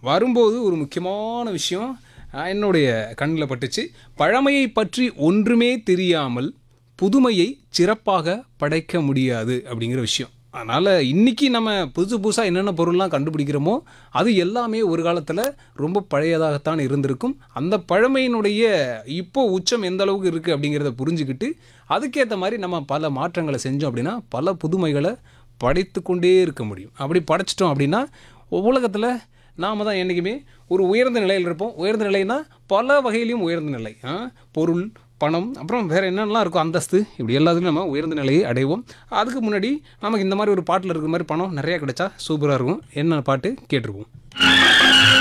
வரும்போது ஒரு முக்கியமான விஷயம் அஹ், என்னுடைய கண்ணில் பட்டுச்சு பழமையை பற்றி ஒன்றுமே தெரியாமல் புதுமையை சிறப்பாக படைக்க முடியாது அப்படிங்கிற விஷயம் அதனால் இன்றைக்கி நம்ம புதுசு புதுசாக என்னென்ன பொருள்லாம் கண்டுபிடிக்கிறோமோ அது எல்லாமே ஒரு காலத்தில் ரொம்ப பழையதாகத்தான் இருந்திருக்கும் அந்த பழமையினுடைய இப்போ உச்சம் எந்த அளவுக்கு இருக்குது அப்படிங்கிறத புரிஞ்சுக்கிட்டு அதுக்கேற்ற மாதிரி நம்ம பல மாற்றங்களை செஞ்சோம் அப்படின்னா பல புதுமைகளை படைத்து கொண்டே இருக்க முடியும் அப்படி படைச்சிட்டோம் அப்படின்னா உலகத்தில் நாம் தான் என்றைக்குமே ஒரு உயர்ந்த நிலையில் இருப்போம் உயர்ந்த நிலைனா பல வகையிலையும் உயர்ந்த நிலை ஆ? பொருள் பணம் அப்புறம் வேறு என்னென்னலாம் இருக்கும் அந்தஸ்து இப்படி எல்லாத்துலையும் நம்ம உயர்ந்த நிலையை அடைவோம் அதுக்கு முன்னாடி நமக்கு இந்த மாதிரி ஒரு பாட்டில் இருக்கிற மாதிரி பணம் நிறையா கிடைச்சா சூப்பராக இருக்கும் என்ன பாட்டு கேட்டிருப்போம்